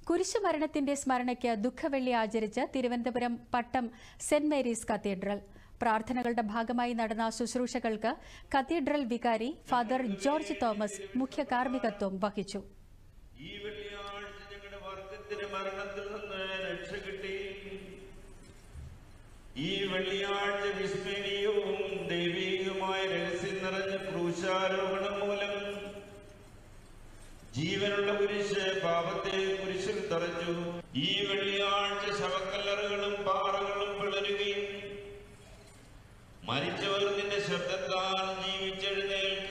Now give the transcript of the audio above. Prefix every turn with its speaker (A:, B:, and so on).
A: കുരിശുമരണത്തിന്റെ സ്മരണയ്ക്ക് ദുഃഖവെള്ളി ആചരിച്ച് Thiruvananthapuram Pattom Saint Mary's cathedral പ്രാർത്ഥനകളുടെ ഭാഗമായി നടന്ന ശുശ്രൂഷകൾക്ക് കത്തീഡ്രൽ വികാരി ഫാദർ ജോർജ് തോമസ് മുഖ്യ കാർമ്മികത്വം വഹിച്ചു
B: ഈ വെള്ളിയാഴ്ച ഞങ്ങളുടെ വർഗത്തിന്റെ മരണത്തിൽ നിന്ന് രക്ഷ കിട്ടി ഈ വെള്ളിയാഴ്ച വിസ്മരണീയവും ദൈവീകവുമായ രഹസ്യം നിറഞ്ഞ ക്രൂശാരോഹണം മൂലം ജീവനുള്ള കുരിശ് പാപത്തെ കുരിശിൽ തറച്ചു ഈ വെള്ളിയാഴ്ച ശവക്കല്ലറുകളും പാറകളും പിളരുകയും മരിച്ചവർ നിന്റെ ശബ്ദത്താൽ ജീവിച്ചെഴുന്നേൽക്കുകയും